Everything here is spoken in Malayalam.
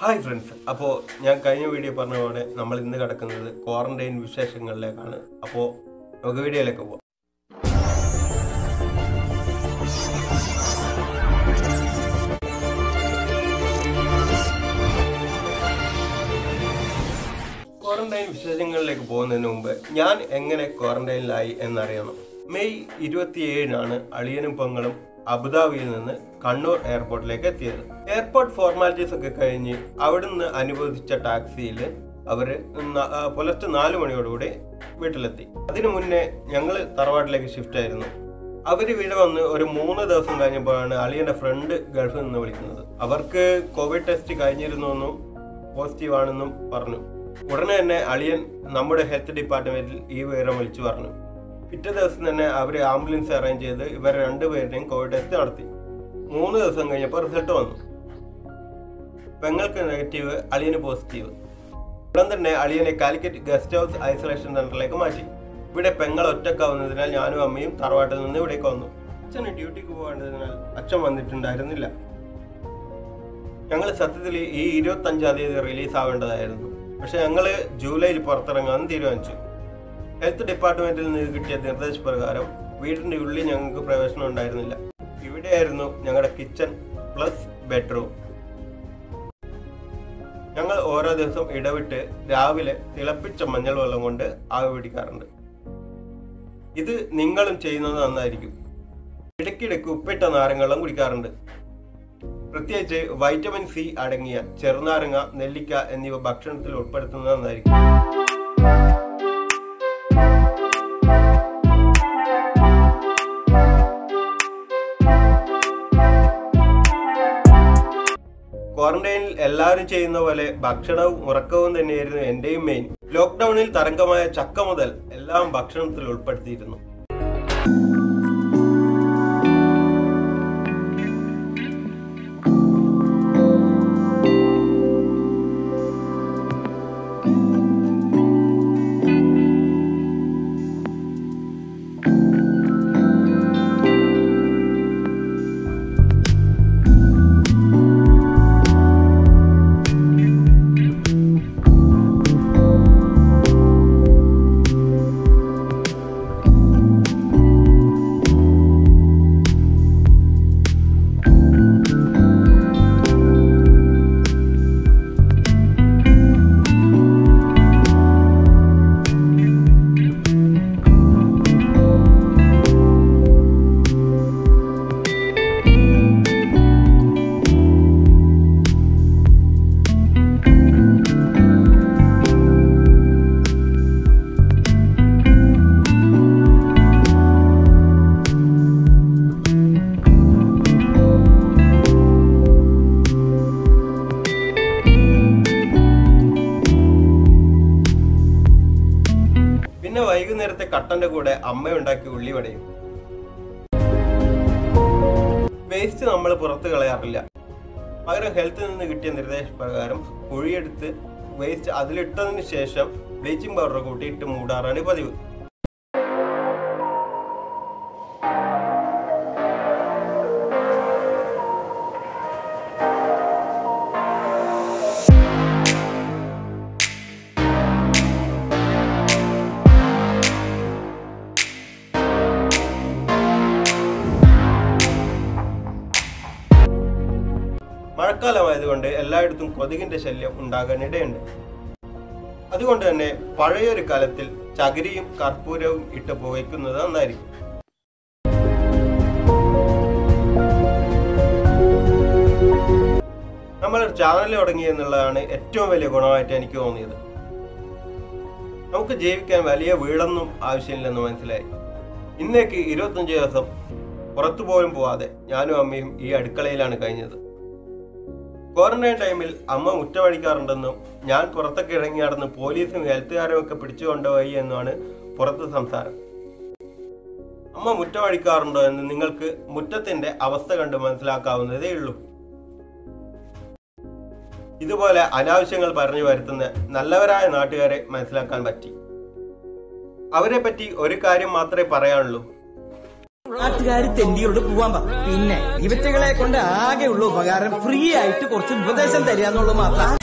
ഹായ് ഫ്രണ്ട്സ് അപ്പോൾ ഞാൻ കഴിഞ്ഞ വീഡിയോ പറഞ്ഞ പോലെ നമ്മൾ ഇന്ന് കിടക്കുന്നത് ക്വാറന്റൈൻ വിശേഷങ്ങളിലേക്കാണ് അപ്പോൾ നമുക്ക് വീഡിയോയിലേക്ക് പോവാം ക്വാറന്റൈൻ വിശേഷങ്ങളിലേക്ക് പോകുന്നതിന് മുമ്പ് ഞാൻ എങ്ങനെ ക്വാറന്റൈനിലായി എന്നറിയണം മെയ് ഇരുപത്തിയേഴിനാണ് അളിയനും പെങ്ങളും അബുദാബിയിൽ നിന്ന് കണ്ണൂർ എയർപോർട്ടിലേക്ക് എത്തിയത് എയർപോർട്ട് ഫോർമാലിറ്റീസ് ഒക്കെ കഴിഞ്ഞ് അവിടുന്ന് അനുവദിച്ച ടാക്സിയിൽ അവര് ന- ആ, പുലർച്ചെ നാല് മണിയോടുകൂടി വീട്ടിലെത്തി അതിനു മുന്നേ ഞങ്ങൾ തറവാട്ടിലേക്ക് ഷിഫ്റ്റ് ആയിരുന്നു അവര് ഇവിടെ വന്ന് ഒരു മൂന്ന് ദിവസം കഴിഞ്ഞപ്പോഴാണ് അളിയന്റെ ഫ്രണ്ട് ഗൾഫിൽ നിന്ന് വിളിക്കുന്നത് അവർക്ക് കോവിഡ് ടെസ്റ്റ് കഴിഞ്ഞിരുന്നെന്നും പോസിറ്റീവ് ആണെന്നും പറഞ്ഞു ഉടനെ തന്നെ അളിയൻ നമ്മുടെ ഹെൽത്ത് ഡിപ്പാർട്ട്മെന്റിൽ ഈ വിവരം വിളിച്ചു പറഞ്ഞു പിറ്റേ ദിവസം തന്നെ അവർ ആംബുലൻസ് അറേഞ്ച് ചെയ്ത് ഇവർ രണ്ടുപേരുടെയും കോവിഡ് ടെസ്റ്റ് നടത്തി മൂന്ന് ദിവസം കഴിഞ്ഞപ്പോൾ റിസൾട്ട് വന്നു പെങ്ങൾക്ക് നെഗറ്റീവ് അളിയന് പോസിറ്റീവ് ഉടൻ തന്നെ അളിയനെ കാലിക്കറ്റ് ഗസ്റ്റ് ഹൗസ് ഐസൊലേഷൻ സെന്ററിലേക്ക് മാറ്റി ഇവിടെ പെങ്ങൾ ഒറ്റക്കാവുന്നതിനാൽ ഞാനും അമ്മയും തറവാട്ടിൽ നിന്ന് ഇവിടേക്ക് വന്നു അച്ഛന് ഡ്യൂട്ടിക്ക് പോകേണ്ടതിനാൽ അച്ഛൻ വന്നിട്ടുണ്ടായിരുന്നില്ല ഞങ്ങൾ സത്യത്തിൽ ഈ ഇരുപത്തി അഞ്ചാം തീയതി റിലീസ് ആവേണ്ടതായിരുന്നു പക്ഷെ ഞങ്ങൾ ജൂലൈയിൽ പുറത്തിറങ്ങാൻ തീരുമാനിച്ചു ഹെൽത്ത് ഡിപ്പാർട്ട്മെന്റിൽ നിന്ന് കിട്ടിയ നിർദ്ദേശപ്രകാരം വീടിന്റെ ഉള്ളിൽ ഞങ്ങൾക്ക് പ്രവേശനം ഉണ്ടായിരുന്നില്ല ഇവിടെയായിരുന്നു ഞങ്ങളുടെ കിച്ചൺ പ്ലസ് ബെഡ്റൂം ഞങ്ങൾ ഓരോ ദിവസം ഇടവിട്ട് രാവിലെ തിളപ്പിച്ച മഞ്ഞൾ വെള്ളം കൊണ്ട് ആവി പിടിക്കാറുണ്ട് ഇത് നിങ്ങളും ചെയ്യുന്നത് നന്നായിരിക്കും ഇടയ്ക്കിടയ്ക്ക് ഉപ്പിട്ട നാരങ്ങ കുടിക്കാറുണ്ട് പ്രത്യേകിച്ച് വൈറ്റമിൻ സി അടങ്ങിയ ചെറുനാരങ്ങ നെല്ലിക്ക എന്നിവ ഭക്ഷണത്തിൽ ഉൾപ്പെടുത്തുന്നത് നന്നായിരിക്കും ക്വാറന്റൈനിൽ എല്ലാവരും ചെയ്യുന്ന പോലെ ഭക്ഷണവും ഉറക്കവും തന്നെയായിരുന്നു എന്റെയും മെയിൻ ലോക്ക്ഡൌണിൽ തരംഗമായ ചക്ക മുതൽ എല്ലാം ഭക്ഷണത്തിൽ ഉൾപ്പെടുത്തിയിരുന്നു പിന്നെ വൈകുന്നേരത്തെ കട്ടന്റെ കൂടെ അമ്മ ഉണ്ടാക്കിയ ഉള്ളിവടയും വേസ്റ്റ് നമ്മൾ പുറത്ത് കളയാറില്ല പകരം ഹെൽത്തിൽ നിന്ന് കിട്ടിയ നിർദ്ദേശപ്രകാരം കുഴിയെടുത്ത് വേസ്റ്റ് അതിലിട്ടതിന് ശേഷം ബ്ലീച്ചിങ് പൗഡർ കൂട്ടി ഇട്ട് മൂടാറാണ് പതിവ് മഴക്കാലമായതുകൊണ്ട് എല്ലായിടത്തും കൊതുകിന്റെ ശല്യം ഉണ്ടാകാനിടയുണ്ട് അതുകൊണ്ട് തന്നെ പഴയൊരു കാലത്തിൽ ചകിരിയും കർപ്പൂരവും ഇട്ട് പുകയ്ക്കുന്നത് നന്നായിരിക്കും നമ്മളൊരു ചാനൽ തുടങ്ങി എന്നുള്ളതാണ് ഏറ്റവും വലിയ ഗുണമായിട്ട് എനിക്ക് തോന്നിയത് നമുക്ക് ജീവിക്കാൻ വലിയ വീടൊന്നും ആവശ്യമില്ലെന്ന് മനസ്സിലായി ഇന്നേക്ക് ഇരുപത്തഞ്ച് ദിവസം പുറത്തു പോലും പോവാതെ ഞാനും അമ്മയും ഈ അടുക്കളയിലാണ് കഴിഞ്ഞത് ക്വാറന്റൈൻ ടൈമിൽ അമ്മ മുറ്റമടിക്കാറുണ്ടെന്നും ഞാൻ പുറത്തൊക്കെ ഇറങ്ങി നടന്ന് പോലീസും ഹെൽത്തുകാരും ഒക്കെ പിടിച്ചു കൊണ്ടുപോയി എന്നുമാണ് പുറത്ത് സംസാരം അമ്മ മുറ്റമടിക്കാറുണ്ടോ എന്ന് നിങ്ങൾക്ക് മുറ്റത്തിന്റെ അവസ്ഥ കണ്ട് മനസ്സിലാക്കാവുന്നതേ ഉള്ളൂ ഇതുപോലെ അനാവശ്യങ്ങൾ പറഞ്ഞു വരുത്തുന്ന നല്ലവരായ നാട്ടുകാരെ മനസ്സിലാക്കാൻ പറ്റി അവരെ പറ്റി ഒരു കാര്യം മാത്രമേ പറയാനുള്ളൂ നാട്ടുകാർ തെണ്ടിയോട് പോവാൻ പറ പിന്നെ ഇവറ്റകളെ കൊണ്ട് ആകെയുള്ള ഉപകാരം ഫ്രീ ആയിട്ട് കുറച്ച് ഉപദേശം തരിക എന്നുള്ളത് മാത്രം